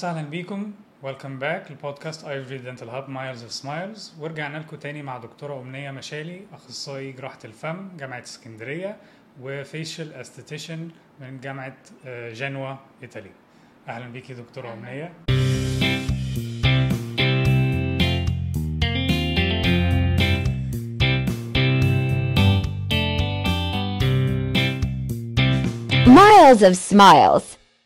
وسهلا بيكم ويلكم باك لبودكاست ايفري دنتال هاب مايلز اوف سمايلز ورجعنا لكم تاني مع دكتوره امنيه مشالي اخصائي جراحه الفم جامعه اسكندريه وفيشل استيتيشن من جامعه آه، جنوا ايطاليا اهلا بيكي دكتوره امنيه Miles of Smiles.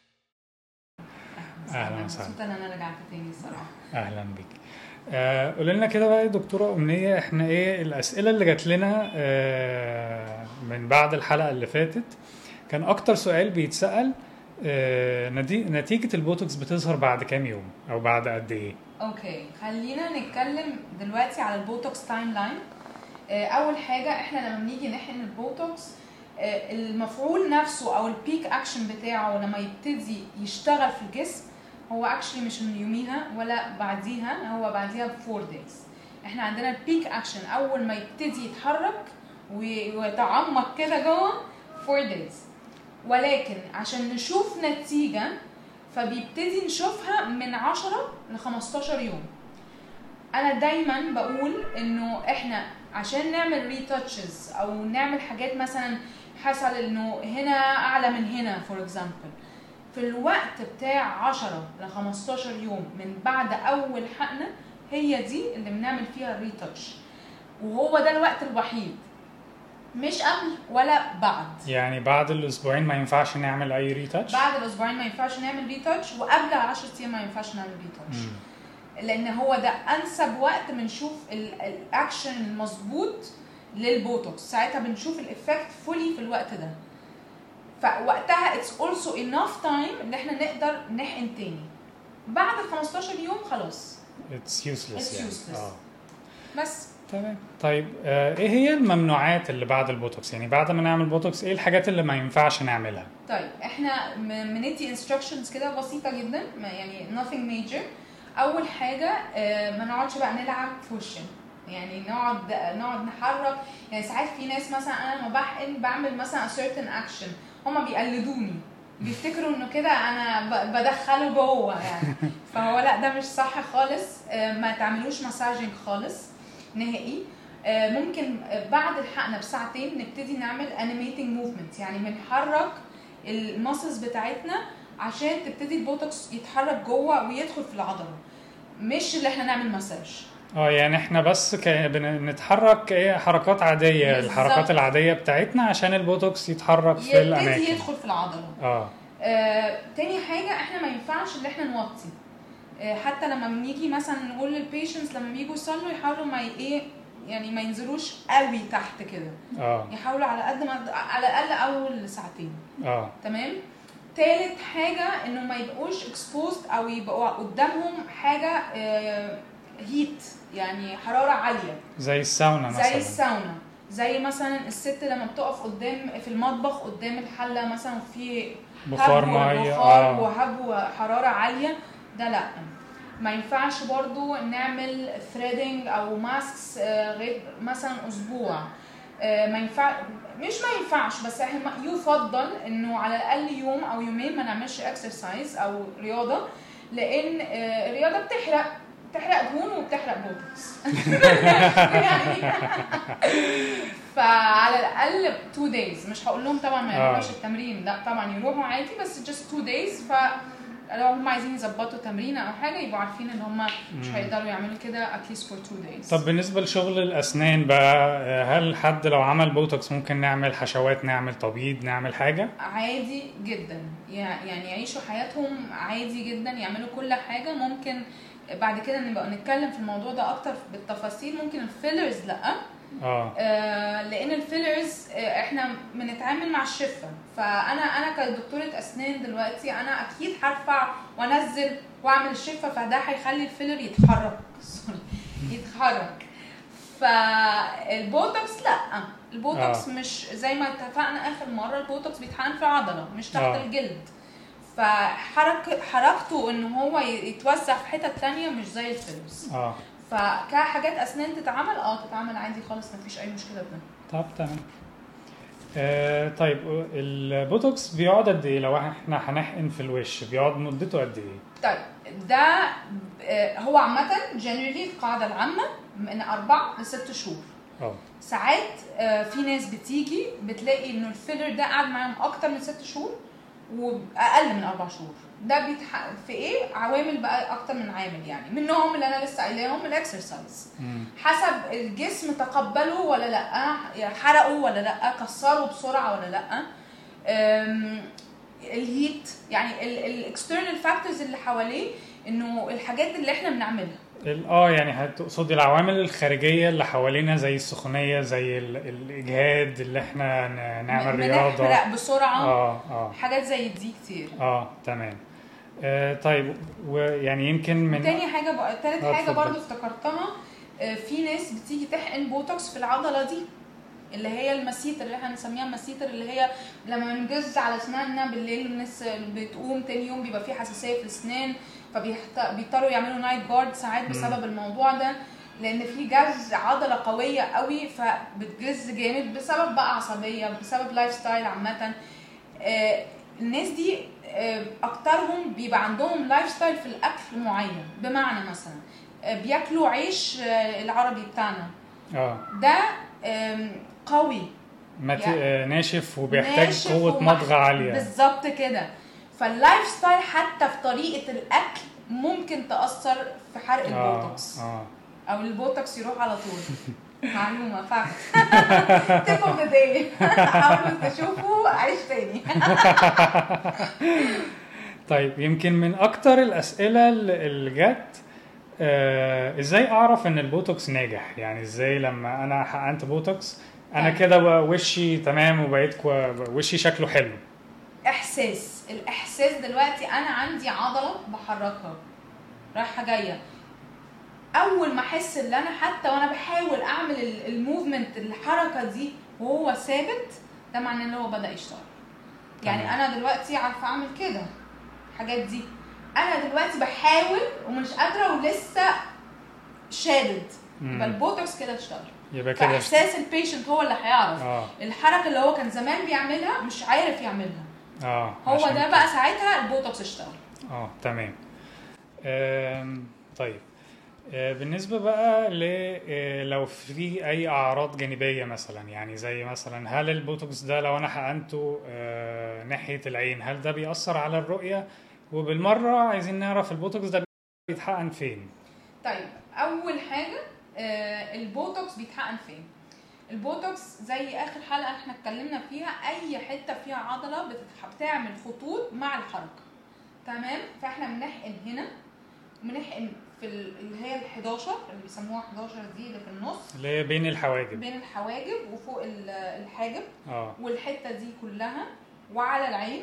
اهلا وسهلا مبسوطه ان انا رجعت تاني الصراحه اهلا بيك آه قولي لنا كده بقى يا دكتوره امنيه احنا ايه الاسئله اللي جات لنا آه من بعد الحلقه اللي فاتت كان اكتر سؤال بيتسال آه ندي- نتيجه البوتوكس بتظهر بعد كام يوم او بعد قد ايه اوكي خلينا نتكلم دلوقتي على البوتوكس تايم لاين آه، اول حاجه احنا لما بنيجي نحقن البوتوكس آه، المفعول نفسه او البيك اكشن بتاعه لما يبتدي يشتغل في الجسم هو اكشلي مش من يوميها ولا بعديها هو بعديها بفور دايز احنا عندنا البيك اكشن اول ما يبتدي يتحرك وي- ويتعمق كده جوه فور دايز ولكن عشان نشوف نتيجه فبيبتدي نشوفها من 10 ل 15 يوم انا دايما بقول انه احنا عشان نعمل ريتاتشز او نعمل حاجات مثلا حصل انه هنا اعلى من هنا فور اكزامبل في الوقت بتاع 10 ل 15 يوم من بعد اول حقنه هي دي اللي بنعمل فيها الريتاتش وهو ده الوقت الوحيد مش قبل ولا بعد يعني بعد الاسبوعين ما ينفعش نعمل اي ريتاتش بعد الاسبوعين ما ينفعش نعمل ريتاتش وقبل 10 ايام ما ينفعش نعمل ريتاتش لان هو ده انسب وقت بنشوف ال- الاكشن المظبوط للبوتوكس ساعتها بنشوف الافكت فولي في الوقت ده فوقتها اتس اولسو انف تايم ان احنا نقدر نحقن تاني بعد ال 15 يوم خلاص اتس يوسلس It's يعني useless. اه بس تمام طيب آه ايه هي الممنوعات اللي بعد البوتوكس يعني بعد ما نعمل بوتوكس ايه الحاجات اللي ما ينفعش نعملها طيب احنا م- بندي انستراكشنز كده بسيطه جدا ما يعني nothing major اول حاجه آه، ما نقعدش بقى نلعب في وشنا يعني نقعد نقعد نحرك يعني ساعات في ناس مثلا انا لما بحقن بعمل مثلا a certain action هما بيقلدوني بيفتكروا انه كده انا ب- بدخله جوه يعني فهو لا ده مش صح خالص آه، ما تعملوش مساجنج خالص نهائي آه، ممكن آه، بعد الحقنه بساعتين نبتدي نعمل animating movement يعني بنحرك الماسلز بتاعتنا عشان تبتدي البوتوكس يتحرك جوه ويدخل في العضله مش اللي احنا نعمل مساج اه يعني احنا بس ك... بنتحرك ايه حركات عاديه بالظبط. الحركات العاديه بتاعتنا عشان البوتوكس يتحرك في يبتدي الاماكن يدخل في العضله اه آه، تاني حاجة احنا ما ينفعش ان احنا نوطي آه، حتى لما بنيجي مثلا نقول للبيشنتس لما بيجوا يصلوا يحاولوا ما ي- ايه يعني ما ينزلوش قوي تحت كده اه يحاولوا على قد ما على الاقل اول ساعتين اه تمام تالت حاجة انه ما يبقوش exposed او يبقوا قدامهم حاجة هيت يعني حرارة عالية زي الساونا مثلا زي الساونا زي مثلا الست لما بتقف قدام في المطبخ قدام الحلة مثلا في بخار هب ميه وبخار اه وهب وحراره عاليه ده لا ما ينفعش برضو نعمل ثريدنج او ماسكس غير مثلا اسبوع آه، ما ينفع مش ما ينفعش بس احنا يفضل انه على الاقل يوم او يومين ما نعملش اكسرسايز او رياضه لان آه، الرياضه بتحرق بتحرق دهون وبتحرق بوتوكس يعني فعلى الاقل 2 دايز مش هقول لهم طبعا ما آه. يروحوش التمرين لا طبعا يروحوا عادي بس just 2 دايز ف لو هم عايزين يظبطوا تمرين او حاجه يبقوا عارفين ان هم مش هيقدروا يعملوا كده at least for 2 days طب بالنسبه لشغل الاسنان بقى آه، هل حد لو عمل بوتوكس ممكن نعمل حشوات نعمل تبييض نعمل حاجه عادي جدا يع- يعني يعيشوا حياتهم عادي جدا يعملوا كل حاجه ممكن بعد كده نبقى نتكلم في الموضوع ده اكتر بالتفاصيل ممكن الفيلرز لا اه آه، لان الفيلرز آه، احنا بنتعامل مع الشفه فانا انا كدكتوره اسنان دلوقتي انا اكيد هرفع وانزل واعمل الشفه فده هيخلي الفيلر يتحرك سوري يتحرك فالبوتوكس لا البوتوكس آه. مش زي ما اتفقنا اخر مره البوتوكس بيتحقن في عضله مش تحت آه. الجلد فحركه حركته ان هو يتوسع في حتت تانية مش زي الفيلرز اه فكحاجات اسنان تتعمل اه تتعمل عادي خالص مفيش اي مشكله في ده طب تمام آه طيب البوتوكس بيقعد قد ايه لو احنا هنحقن في الوش بيقعد مدته قد ايه طيب ده آه، هو عامة جنرالي القاعدة العامة من أربع لست شهور اه ساعات آه، في ناس بتيجي بتلاقي انه الفيلر ده قعد معاهم اكتر من ست شهور واقل من اربع شهور ده بيتحقق في ايه عوامل بقى اكتر من عامل يعني منهم اللي انا لسه قايلاهم الاكسرسايز مم. حسب الجسم تقبله ولا لا حرقه ولا لا كسره بسرعه ولا لا أم، الهيت يعني الاكسترنال فاكتورز اللي حواليه انه الحاجات اللي احنا بنعملها ال- اه يعني هتقصدي العوامل الخارجيه اللي حوالينا زي السخونيه زي ال- الاجهاد اللي احنا ن- نعمل رياضه بنحرق بسرعه اه اه حاجات زي دي كتير اه تمام آه طيب ويعني يمكن من تاني حاجه بقى تالت آه، حاجه اتفضل. برضو افتكرتها آه، في ناس بتيجي تحقن بوتوكس في العضله دي اللي هي المسيتر اللي احنا بنسميها المسيتر اللي هي لما بنجز على اسناننا بالليل الناس بتقوم تاني يوم بيبقى في حساسيه في الاسنان فبيضطروا يعملوا نايت جارد ساعات بسبب الموضوع ده لان في جز عضله قويه قوي فبتجز جامد بسبب بقى عصبيه بسبب لايف ستايل عامه آه، الناس دي آه، اكترهم بيبقى عندهم لايف ستايل في الاكل معين بمعنى مثلا آه، بياكلوا عيش آه، العربي بتاعنا اه ده آم، قوي مت... يعني- آه ناشف وبيحتاج ناشف قوه ومح- مضغ عاليه بالظبط كده فاللايف ستايل حتى في طريقه الاكل ممكن تاثر في حرق اه البوتوكس اه او البوتوكس يروح على طول معلومه فاكت تيب اوف ذا داي حاولوا تشوفوا عيش تاني طيب يمكن من اكتر الاسئله اللي اللي جت آه ازاي اعرف ان البوتوكس ناجح يعني ازاي لما انا حقنت بوتوكس انا طيب. كده بقى وشي تمام وبقيت كو... وشي شكله حلو احساس الاحساس دلوقتي انا عندي عضله بحركها رايحه جايه اول ما احس ان انا حتى وانا بحاول اعمل ال- الموفمنت الحركه دي وهو ثابت ده معناه ان هو بدا يشتغل يعني تمام. انا دلوقتي عارفه اعمل كده الحاجات دي انا دلوقتي بحاول ومش قادره ولسه شادد مم. يبقى البوتوكس كده اشتغل يبقى كده فاحساس البيشنت هو اللي هيعرف اه الحركه اللي هو كان زمان بيعملها مش عارف يعملها اه هو عشان ده كده. بقى ساعتها البوتوكس اشتغل اه تمام آم، طيب آه، بالنسبة بقى ل آه، لو في أي أعراض جانبية مثلا يعني زي مثلا هل البوتوكس ده لو أنا حقنته آه، ناحية العين هل ده بيأثر على الرؤية وبالمرة عايزين نعرف البوتوكس ده بيتحقن فين طيب اول حاجه آه البوتوكس بيتحقن فين البوتوكس زي اخر حلقه احنا اتكلمنا فيها اي حته فيها عضله بتتح- بتعمل خطوط مع الحركه تمام فاحنا بنحقن هنا بنحقن في ال- اللي هي ال 11 اللي بيسموها 11 دي اللي في النص اللي هي بين الحواجب بين الحواجب وفوق ال- الحاجب اه والحته دي كلها وعلى العين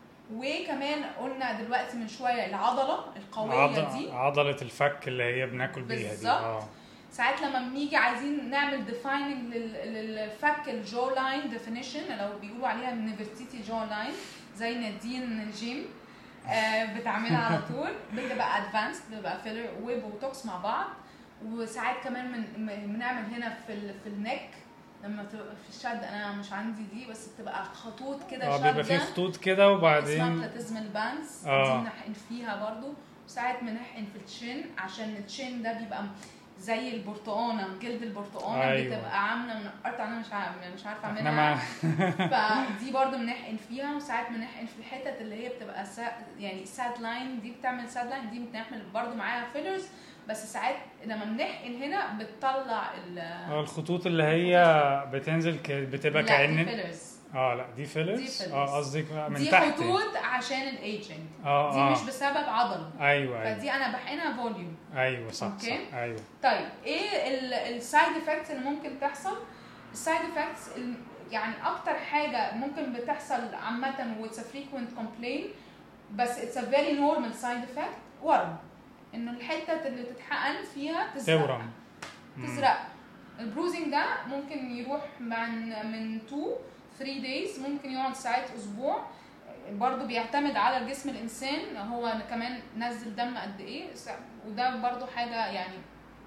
وكمان قلنا دلوقتي من شويه العضله القويه عض- دي عضلة الفك اللي هي بناكل بيها دي بالظبط. اه ساعات لما بنيجي عايزين نعمل ديفايننج للفك الجو لاين ديفينيشن لو بيقولوا عليها نيفرتيتي جو لاين زي نادين جيم آه، بتعملها على طول بتبقى ادفانسد بتبقى فيلر وبوتوكس مع بعض وساعات كمان من من- بنعمل هنا في ال في النك لما تبقى في الشد انا مش عندي دي بس بتبقى خطوط كده اه بيبقى فيه شاده خطوط كده اسمها وبعدين بلاتيزمال بانز آه. دي بنحقن فيها برضو وساعات بنحقن في التشين عشان التشين ده بيبقى زي البرتقانه جلد البرتقانه أيوة. بتبقى عامله من قرط انا مش عارفه مش عارفه احنا مع اعملها فدي برضو بنحقن فيها وساعات بنحقن في الحتت اللي هي بتبقى سا يعني ساد لاين دي بتعمل ساد لاين دي بنعمل برضو معاها فيلرز بس ساعات لما بنحقن هنا بتطلع ال اه الخطوط اللي هي بتنزل ك... بتبقى لا، دي كأن فيلرز اه لا دي فيلرز دي فيلرز. اه قصدك بقى من دي تحت خطوط عشان الايجنج اه دي اه مش بسبب عضله ايوه ايوه فدي انا بحقنها فوليوم ايوه صح أوكي. صح ايوه طيب ايه السايد افكتس اللي ممكن تحصل السايد افكتس يعني اكتر حاجه ممكن بتحصل عامه واتس فريكوينت كومبلين بس اتس ا فيري نورمال سايد افكت ورم انه الحته اللي تتحقن فيها تزرق تورم مم. تزرق البروزنج ده ممكن يروح من من 2 3 دايز ممكن يقعد ساعات اسبوع برضو بيعتمد على جسم الانسان هو كمان نزل دم قد ايه وده برضو حاجه يعني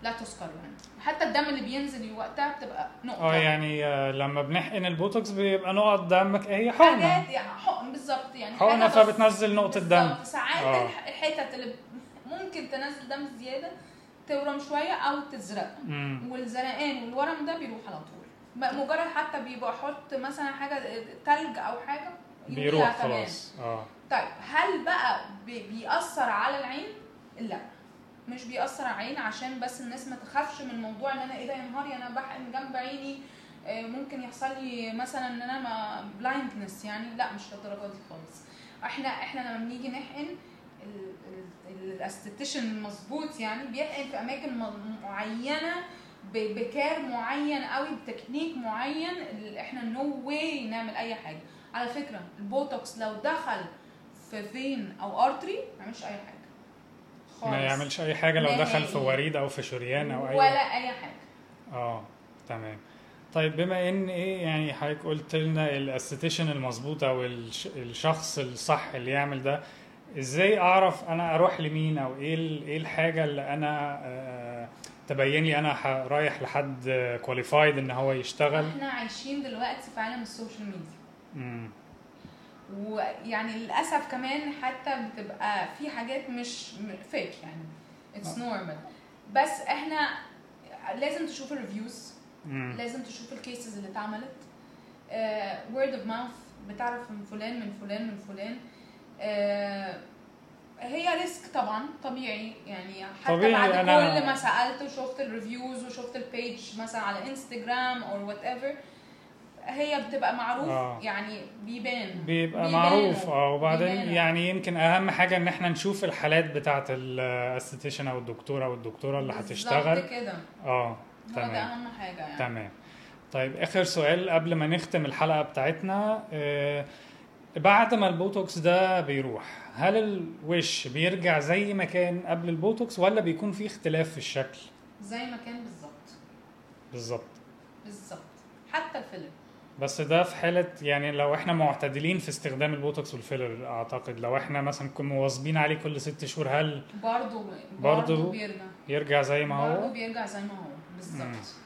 لا تذكر يعني حتى الدم اللي بينزل وقتها بتبقى نقطه اه يعني آه، لما بنحقن البوتوكس بيبقى نقط دمك هي حقنه حاجات يعني حقن بالظبط يعني حقنه حاجة بس- فبتنزل نقطه دم بالظبط. ساعات آه. الح- الحتت اللي ممكن تنزل دم زياده تورم شويه او تزرق مم. والزرقان والورم ده بيروح على طول م- مجرد حتى بيبقى احط مثلا حاجه تلج او حاجه يمليها بيروح تمام. خلاص اه طيب هل بقى بي- بيأثر على العين؟ لا مش بيأثر على العين عشان بس الناس ما تخافش من موضوع ان انا ايه ده يا نهاري انا بحقن جنب عيني آه، ممكن يحصل لي مثلا ان انا ما بلايندنس يعني لا مش للدرجه دي خالص احنا احنا لما بنيجي نحقن الاستيتيشن المظبوط يعني بيحقن في اماكن م- معينه ب- بكار معين قوي بتكنيك معين اللي احنا نو واي نعمل اي حاجه على فكره البوتوكس لو دخل في فين او ارتري ما يعملش اي حاجه خالص ما يعملش اي حاجه لو دخل في نهائي. وريد او في شريان او اي ولا اي حاجه اه تمام طيب بما ان ايه يعني حضرتك قلت لنا الاستيتيشن المظبوط او الش- الشخص الصح اللي يعمل ده ازاي اعرف انا اروح لمين او ايه ال- ايه الحاجه اللي انا آه تبين لي انا ح- رايح لحد كواليفايد ان هو يشتغل احنا عايشين دلوقتي في عالم السوشيال ميديا مم. ويعني للاسف كمان حتى بتبقى في حاجات مش فيك يعني اتس نورمال بس احنا لازم تشوف الريفيوز مم. لازم تشوف الكيسز اللي اتعملت وورد اوف ماوث بتعرف من فلان من فلان من فلان آه، هي ريسك طبعا طبيعي يعني حتى طبيعي، بعد أنا- كل ما سالت وشفت الريفيوز وشفت البيج مثلا على انستجرام او وات ايفر هي بتبقى معروف آه. يعني بيبان بيبقى بيبانوا. معروف اه وبعدين بيبانوا. يعني يمكن اهم حاجه ان احنا نشوف الحالات بتاعه الاستيتيشن او الدكتور او الدكتوره اللي هتشتغل بالظبط كده اه هو ده تمام اهم حاجه يعني تمام طيب اخر سؤال قبل ما نختم الحلقه بتاعتنا آه، بعد ما البوتوكس ده بيروح هل الوش بيرجع زي ما كان قبل البوتوكس ولا بيكون في اختلاف في الشكل زي ما كان بالظبط بالظبط بالظبط حتى الفيلم بس ده في حالة يعني لو احنا معتدلين في استخدام البوتوكس والفيلر اعتقد لو احنا مثلا كنا مواظبين عليه كل ست شهور هل برضه برضه برضه بيرجع يرجع زي ما برضه هو؟ بيرجع زي ما هو بالظبط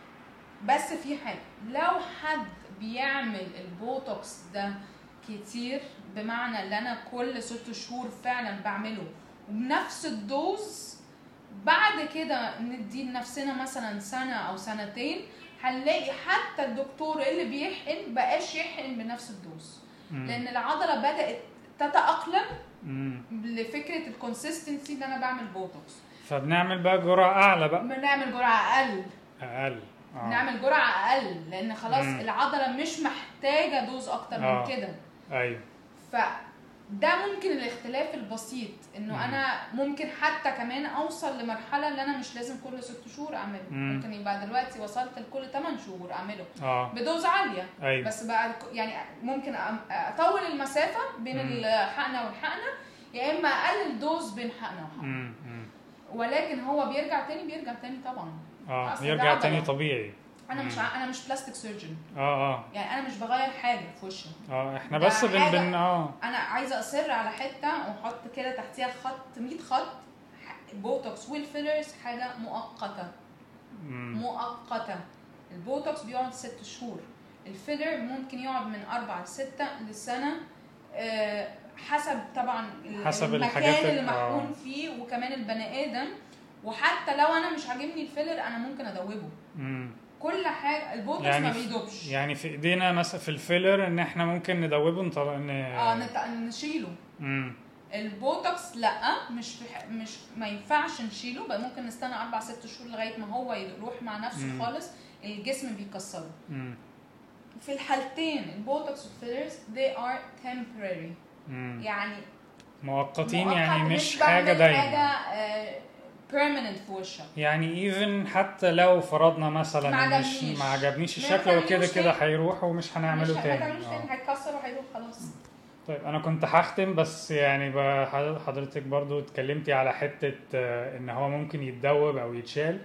بس في حاجه لو حد بيعمل البوتوكس ده كتير بمعنى ان انا كل ست شهور فعلا بعمله وبنفس الدوز بعد كده ندي لنفسنا مثلا سنه او سنتين هنلاقي حتى الدكتور اللي بيحقن بقاش يحقن بنفس الدوز مم. لان العضله بدات تتاقلم مم. لفكره الكونسيستنسي ان انا بعمل بوتوكس فبنعمل بقى جرعة أعلى بقى بنعمل جرعه اقل أقل آه. نعمل جرعه اقل لان خلاص مم. العضله مش محتاجه دوز اكتر آه. من كده أيوه فده ممكن الاختلاف البسيط انه مم. انا ممكن حتى كمان اوصل لمرحله ان انا مش لازم كل ست شهور اعمله مم. ممكن يبقى دلوقتي وصلت لكل 8 شهور اعمله اه بدوز عاليه أيوه بس بعد ك- يعني ممكن أم- اطول المسافه بين مم. الحقنه والحقنه يا اما اقلل دوز بين حقنه وحقنه مم. مم. ولكن هو بيرجع تاني بيرجع تاني طبعا اه أصل ده يرجع عضلة. تاني طبيعي انا مش مم. ع- انا مش بلاستيك سيرجن اه اه يعني انا مش بغير حاجه في وشي اه احنا ده بس بن حاجة- بن اه انا عايزه اصر على حته واحط كده تحتيها خط 100 خط ح- بوتوكس والفيلرز حاجه مؤقته مم. مؤقته البوتوكس بيقعد ست شهور الفيلر ممكن يقعد من أربعة لستة لسنة آه، حسب طبعا ال- حسب الحاجات المكان اللي ال- محقون آه. فيه وكمان البني آدم وحتى لو أنا مش عاجبني الفيلر أنا ممكن أدوبه مم. كل حاجة البوتوكس يعني ما في- بيدوبش يعني في ايدينا مثلا في الفيلر ان احنا ممكن ندوبه نطلع ن... اه نت- نشيله مم. البوتوكس لا مش في ح- مش ما ينفعش نشيله بقى ممكن نستنى اربع ست شهور لغايه ما هو يروح مع نفسه مم. خالص الجسم بيكسره مم. في الحالتين البوتوكس والفيلرز they are temporary مم. يعني مؤقتين مؤقت يعني مش بعمل حاجة دايما حاجه آه، permanent في وشك يعني ايفن حتى لو فرضنا مثلا ما مش عجبنيش. ما عجبنيش ما الشكل هو كده تعملوش كده تاني. هيروح ومش هنعمله مش تاني هتعملوش آه. تاني هيتكسر وهيروح خلاص طيب انا كنت هختم بس يعني ب- حضرتك برضو اتكلمتي على حتة آه، ان هو ممكن يتدوب او يتشال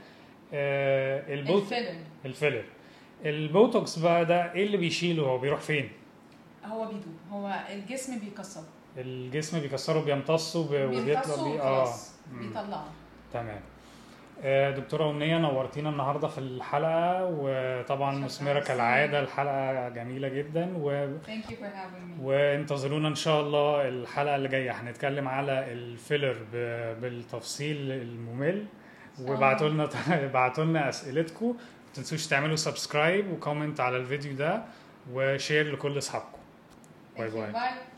آه، البوت الفيلر الفيلر البوتوكس بقى ده ايه اللي بيشيله هو بيروح فين هو بيدوب هو الجسم بيكسره الجسم بيكسره بيمتصه ب- وبيطلع بيمتصه بيه اه وخلاص مم. بيطلعه تمام آه، دكتوره امنيه نورتينا النهارده في الحلقه وطبعا شكراً. مثمره كالعاده الحلقه جميله جدا و... Thank you for having me. وانتظرونا ان شاء الله الحلقه اللي جايه هنتكلم على الفيلر ب... بالتفصيل الممل وابعتوا لنا ابعتوا لنا اسئلتكم ما تنسوش تعملوا سبسكرايب وكومنت على الفيديو ده وشير لكل اصحابكم باي Thank you. باي Bye.